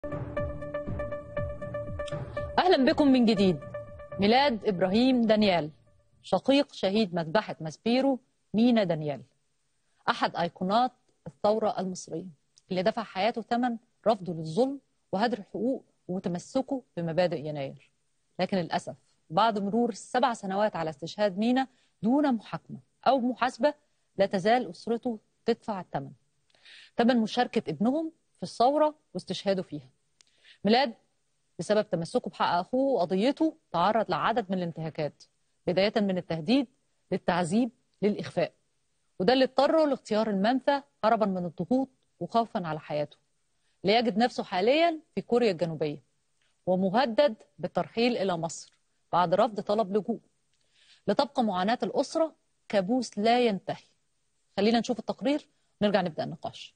أهلا بكم من جديد ميلاد إبراهيم دانيال شقيق شهيد مذبحة ماسبيرو مينا دانيال أحد أيقونات الثورة المصرية اللي دفع حياته ثمن رفضه للظلم وهدر الحقوق وتمسكه بمبادئ يناير لكن للأسف بعد مرور سبع سنوات على استشهاد مينا دون محاكمة أو محاسبة لا تزال أسرته تدفع الثمن ثمن مشاركة ابنهم في الثورة واستشهاده فيها ميلاد بسبب تمسكه بحق أخوه وقضيته تعرض لعدد من الانتهاكات بداية من التهديد للتعذيب للإخفاء وده اللي اضطره لاختيار المنفى هربا من الضغوط وخوفا على حياته ليجد نفسه حاليا في كوريا الجنوبية ومهدد بالترحيل إلى مصر بعد رفض طلب لجوء لتبقى معاناة الأسرة كابوس لا ينتهي خلينا نشوف التقرير ونرجع نبدأ النقاش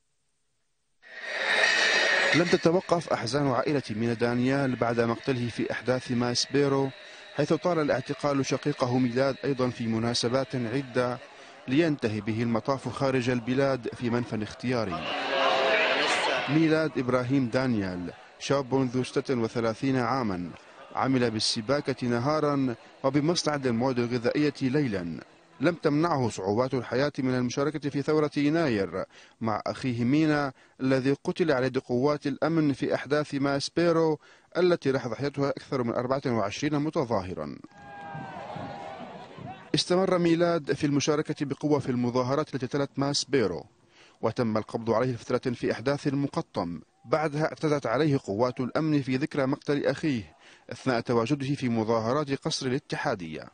لم تتوقف أحزان عائلة مينا دانيال بعد مقتله في أحداث ماسبيرو حيث طال الاعتقال شقيقه ميلاد أيضا في مناسبات عدة لينتهي به المطاف خارج البلاد في منفى اختياري ميلاد إبراهيم دانيال شاب ذو 36 عاما عمل بالسباكة نهارا وبمصنع المواد الغذائية ليلا لم تمنعه صعوبات الحياة من المشاركة في ثورة يناير مع أخيه مينا الذي قتل على يد قوات الأمن في أحداث ماسبيرو التي راح ضحيتها أكثر من 24 متظاهرا استمر ميلاد في المشاركة بقوة في المظاهرات التي تلت ماسبيرو وتم القبض عليه لفترة في أحداث المقطم بعدها اعتدت عليه قوات الأمن في ذكرى مقتل أخيه أثناء تواجده في مظاهرات قصر الاتحادية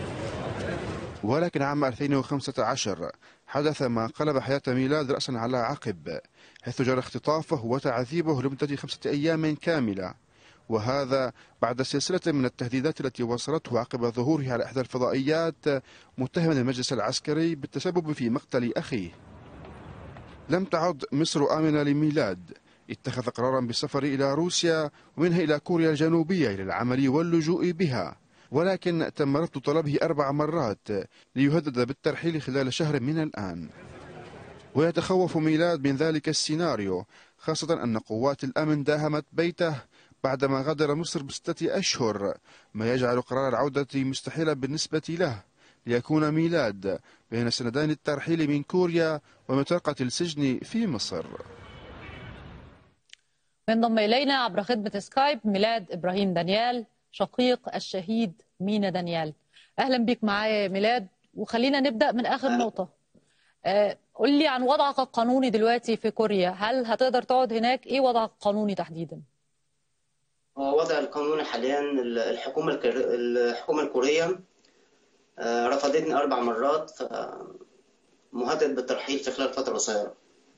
ولكن عام 2015 حدث ما قلب حياة ميلاد رأسا على عقب حيث جرى اختطافه وتعذيبه لمدة خمسة أيام كاملة وهذا بعد سلسلة من التهديدات التي وصلته عقب ظهوره على إحدى الفضائيات متهما المجلس العسكري بالتسبب في مقتل أخيه لم تعد مصر آمنة لميلاد اتخذ قرارا بالسفر إلى روسيا ومنها إلى كوريا الجنوبية للعمل واللجوء بها ولكن تم رفض طلبه أربع مرات ليهدد بالترحيل خلال شهر من الآن ويتخوف ميلاد من ذلك السيناريو خاصة أن قوات الأمن داهمت بيته بعدما غادر مصر بستة أشهر ما يجعل قرار العودة مستحيلا بالنسبة له ليكون ميلاد بين سندان الترحيل من كوريا ومطرقة السجن في مصر انضم إلينا عبر خدمة سكايب ميلاد إبراهيم دانيال شقيق الشهيد مينا دانيال أهلا بك معايا يا ميلاد وخلينا نبدأ من آخر نقطة آه، قول لي عن وضعك القانوني دلوقتي في كوريا هل هتقدر تقعد هناك إيه وضعك القانوني تحديدا؟ وضع القانوني حاليا الحكومة الكر- الحكومة الكورية آه، رفضتني أربع مرات ف- مهدد بالترحيل في خلال فترة قصيرة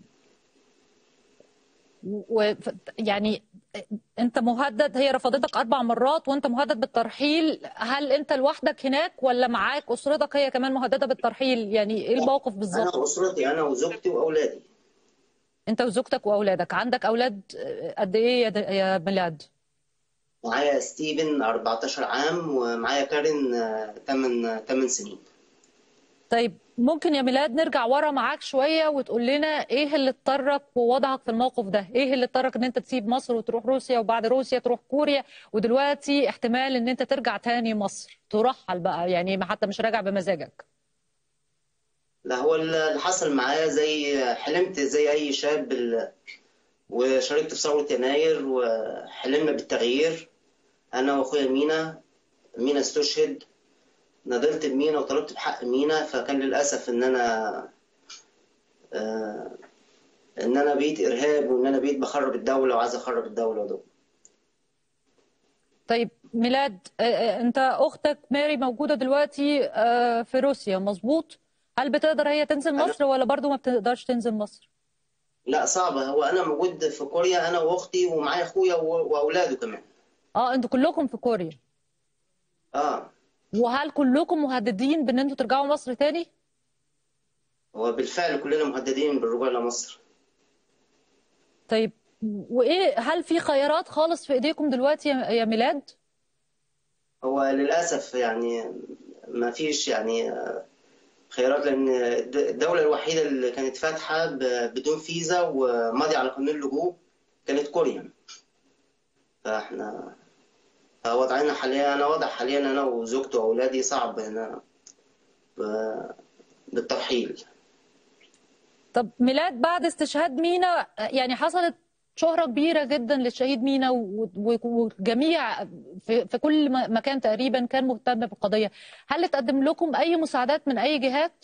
و يعني انت مهدد هي رفضتك اربع مرات وانت مهدد بالترحيل هل انت لوحدك هناك ولا معاك اسرتك هي كمان مهدده بالترحيل يعني ايه الموقف بالظبط أنا وأسرتي أنا وزوجتي وأولادي انت وزوجتك واولادك عندك اولاد قد ايه يا د- يا ميلاد معايا ستيفن 14 عام ومعايا كارين آه، 8 8 سنين طيب ممكن يا ميلاد نرجع ورا معاك شويه وتقول لنا ايه اللي اضطرك ووضعك في الموقف ده ايه اللي اضطرك ان انت تسيب مصر وتروح روسيا وبعد روسيا تروح كوريا ودلوقتي احتمال ان انت ترجع تاني مصر ترحل بقى يعني ما حتى مش راجع بمزاجك لا هو اللي حصل معايا زي حلمت زي أي شاب ال- وشاركت في ثورة يناير وحلمنا بالتغيير أنا وأخويا مينا مينا استشهد نادلت بمينا وطلبت بحق مينا فكان للأسف إن أنا آه، إن أنا بقيت إرهاب وإن أنا بقيت بخرب الدولة وعايز أخرب الدولة ودول طيب ميلاد آه، آه، انت اختك ماري موجوده دلوقتي آه، في روسيا مظبوط هل بتقدر هي تنزل مصر ولا برضو ما بتقدرش تنزل مصر لا صعبة هو أنا موجود في كوريا أنا وأختي ومعايا أخويا و- وأولاده كمان اه انتوا كلكم في كوريا آه وهل كلكم مهددين بان انتوا ترجعوا مصر تاني هو بالفعل كلنا مهددين بالرجوع لمصر طيب وايه هل في خيارات خالص في ايديكم دلوقتي يا يا ميلاد هو للأسف يعني ما فيش يعني آه، خيارات لأن الد- الدولة الوحيدة اللي كانت فاتحة ب- بدون فيزا وماضي على قانون اللجوء كانت كوريا فاحنا وضعنا حاليا انا وضع حاليا انا وزوجتي واولادي صعب هنا ب- بالترحيل طب ميلاد بعد استشهاد مينا يعني حصلت شهرة كبيرة جدا للشهيد مينا و- و- وجميع في, في كل م- مكان تقريبا كان مهتم بالقضية هل تقدم لكم أي مساعدات من أي جهات؟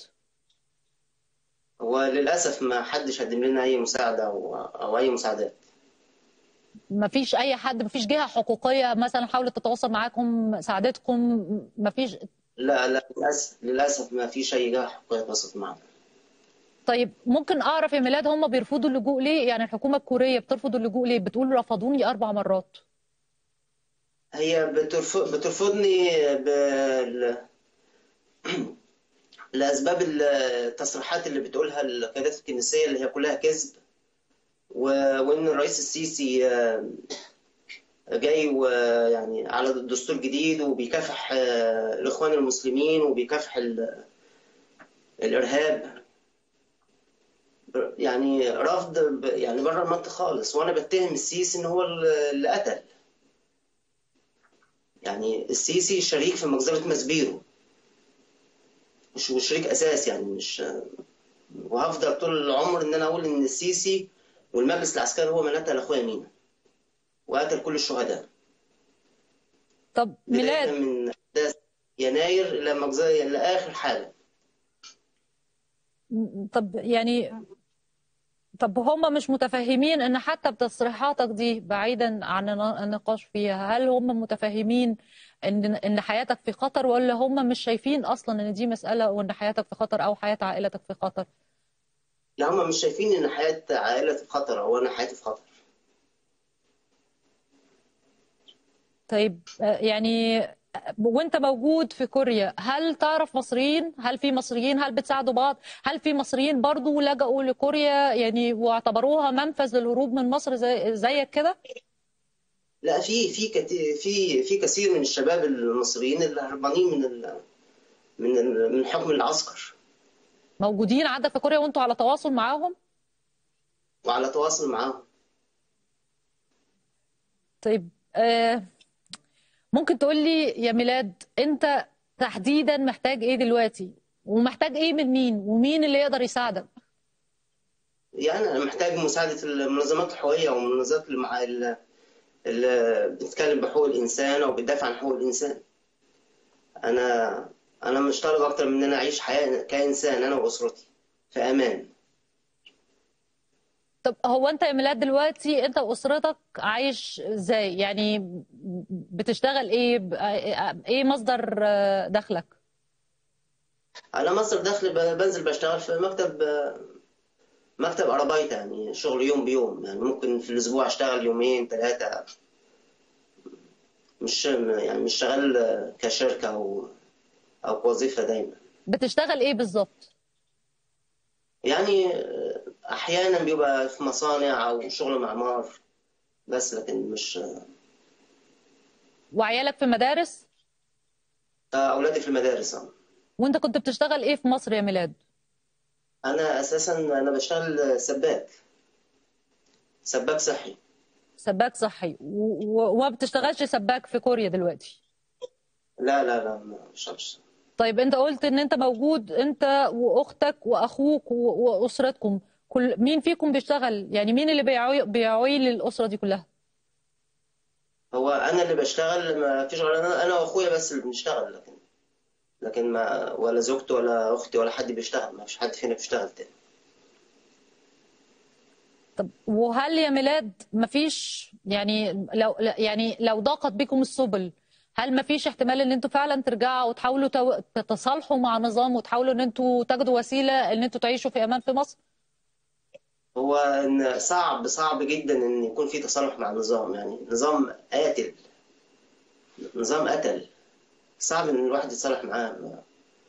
وللاسف ما حدش قدم لنا اي مساعده او, أو اي مساعدات ما فيش أي حد ما فيش جهة حقوقية مثلا حاولت تتواصل معاكم ساعدتكم ما فيش لا لا للاسف للاسف ما فيش اي جهه حقوقيه تواصلت معنا طيب ممكن أعرف يا ميلاد هم بيرفضوا اللجوء ليه؟ يعني الحكومة الكورية بترفض اللجوء ليه؟ بتقول رفضوني أربع مرات هي بترفض بترفضني بال... لأسباب التصريحات اللي بتقولها القيادات الكنسية اللي هي كلها كذب و... وإن الرئيس السيسي آه، جاي ويعني على دستور جديد وبيكافح آه، الإخوان المسلمين وبيكافح ال... الإرهاب يعني رفض ب- يعني بره المنطق خالص وأنا بتهم السيسي إن هو اللي قتل يعني السيسي شريك في مجزرة مسبيرو مش مش شريك اساس يعني مش وهفضل طول العمر ان انا اقول ان السيسي والمجلس العسكري هو من قتل اخويا مينا وقتل كل الشهداء طب بداية ميلاد من احداث يناير الى مجزرة لاخر حاله طب يعني طب هم مش متفهمين ان حتى بتصريحاتك دي بعيدا عن النقاش فيها هل هم متفهمين ان ان حياتك في خطر ولا هم مش شايفين اصلا ان دي مسألة وان حياتك في خطر او حياة عائلتك في خطر لا هم مش شايفين ان حياة عائلتي في خطر او انا حياتي في خطر طيب آه، يعني آه، وانت موجود في كوريا هل تعرف مصريين هل في مصريين هل بتساعدوا بعض هل في مصريين برضو لجأوا لكوريا يعني واعتبروها منفذ للهروب من مصر زي زيك كده لا في في كتير في في كثير من الشباب المصريين اللي هربانين من ال من ال من حكم العسكر موجودين عندك في كوريا وانتوا على تواصل معاهم وعلى تواصل معاهم طيب آه ممكن تقول لي يا ميلاد انت تحديدا محتاج ايه دلوقتي ومحتاج ايه من مين ومين اللي يقدر يساعدك يعني انا محتاج مساعده المنظمات الحقوقيه والمنظمات اللي مع ال- اللي بتتكلم بحقوق الانسان او بتدافع عن حقوق الانسان انا انا مش طالب اكتر من ان انا اعيش حياه كانسان انا واسرتي في امان طب هو انت يا ميلاد دلوقتي انت واسرتك عايش ازاي يعني بتشتغل ايه ب- ايه مصدر آه، دخلك انا مصدر دخل ب- بنزل بشتغل في مكتب مكتب ارابايتا يعني شغل يوم بيوم يعني ممكن في الاسبوع اشتغل يومين ثلاثه مش يعني مش شغال كشركه او او كوظيفه دايما بتشتغل ايه بالظبط يعني احيانا بيبقى في مصانع او شغل معمار بس لكن مش وعيالك في مدارس اولادي في المدارس آه. وانت كنت بتشتغل ايه في مصر يا ميلاد انا اساسا انا بشتغل سباك سباك صحي سباك صحي و- و- وما بتشتغلش سباك في كوريا دلوقتي لا لا لا ما بشتغلش طيب انت قلت ان انت موجود انت واختك واخوك و- واسرتكم كل مين فيكم بيشتغل يعني مين اللي بيعوي بيعوي للاسره دي كلها هو انا اللي بشتغل ما فيش غير انا انا واخويا بس اللي بنشتغل لكن لكن ما ولا زوجتي ولا اختي ولا حد بيشتغل ما فيش حد فينا بيشتغل تاني طب وهل يا ميلاد مفيش يعني لو لا- يعني لو ضاقت بكم السبل هل مفيش احتمال ان انتوا فعلا ترجعوا وتحاولوا تو- تتصالحوا مع نظام وتحاولوا ان انتوا تاخدوا وسيله ان انتوا تعيشوا في امان في مصر؟ هو ان صعب صعب جدا ان يكون في تصالح مع النظام يعني نظام قاتل نظام قتل صعب ان الواحد يتصالح معاه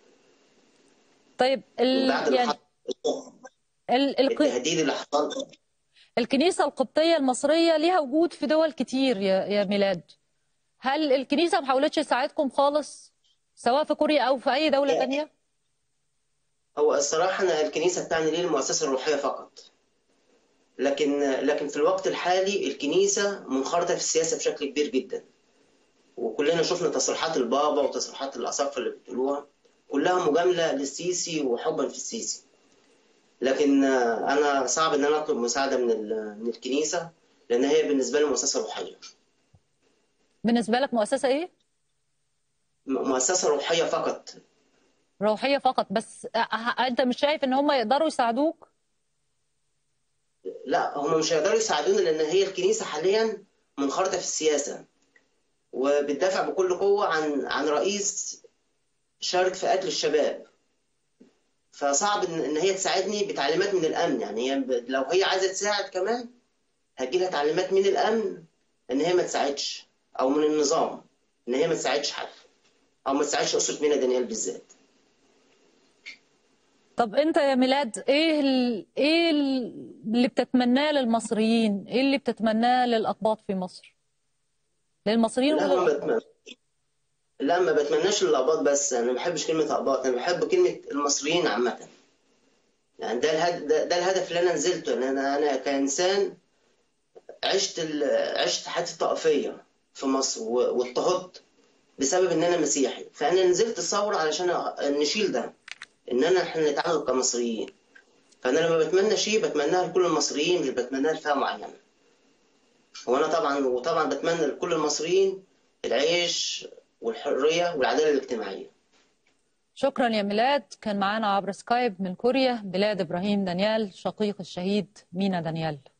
طيب ال بعد اللي يعني حصل ال ال التهديد اللي حصل الكنيسة القبطية المصرية ليها وجود في دول كتير يا يا ميلاد هل الكنيسة ما حاولتش تساعدكم خالص سواء في كوريا أو في أي دولة تانية؟ هو الصراحة أنا الكنيسة بتاعني لي المؤسسة الروحية فقط لكن لكن في الوقت الحالي الكنيسة منخرطة في السياسة بشكل كبير جدا وكلنا شفنا تصريحات البابا وتصريحات الأساقفة اللي بتقولوها كلها مجاملة للسيسي وحبا في السيسي لكن أنا صعب إن أنا أطلب مساعدة من ال- من الكنيسة لأن هي بالنسبة لي مؤسسة روحية بالنسبة لك مؤسسة إيه؟ م- مؤسسة روحية فقط روحية فقط بس أ- أ- أنت مش شايف إن هم يقدروا يساعدوك؟ لا هم مش هيقدروا يساعدونا لان هي الكنيسه حاليا منخرطه في السياسه وبتدافع بكل قوه عن عن رئيس شارك في قتل الشباب فصعب ان إن هي تساعدني بتعليمات من الامن يعني هي ب- لو هي عايزه تساعد كمان هتجي لها تعليمات من الامن ان هي ما تساعدش او من النظام ان هي ما تساعدش حد او ما تساعدش اسره مينا دانيال بالذات طب أنت يا ميلاد إيه ال... إيه اللي بتتمناه للمصريين؟ إيه اللي بتتمناه للأقباط في مصر؟ للمصريين لا ما ولا بتمنى لا ما بتمناش للأقباط بس أنا ما بحبش كلمة أقباط أنا بحب كلمة المصريين عامة يعني ده الهدف ده, ده الهدف اللي أنا نزلته إن أنا أنا كإنسان عشت ال... عشت حياتي الطائفية في مصر و- واضطهدت بسبب إن أنا مسيحي فأنا نزلت الثورة علشان أ- نشيل ده إن أنا إحنا نتعامل كمصريين فأنا لما بتمنى شيء بتمناه لكل المصريين مش بتمناه لفئة معينة وانا طبعا وطبعا بتمنى لكل المصريين العيش والحريه والعداله الاجتماعيه شكرا يا ميلاد كان معانا عبر سكايب من كوريا ميلاد إبراهيم دانيال شقيق الشهيد مينا دانيال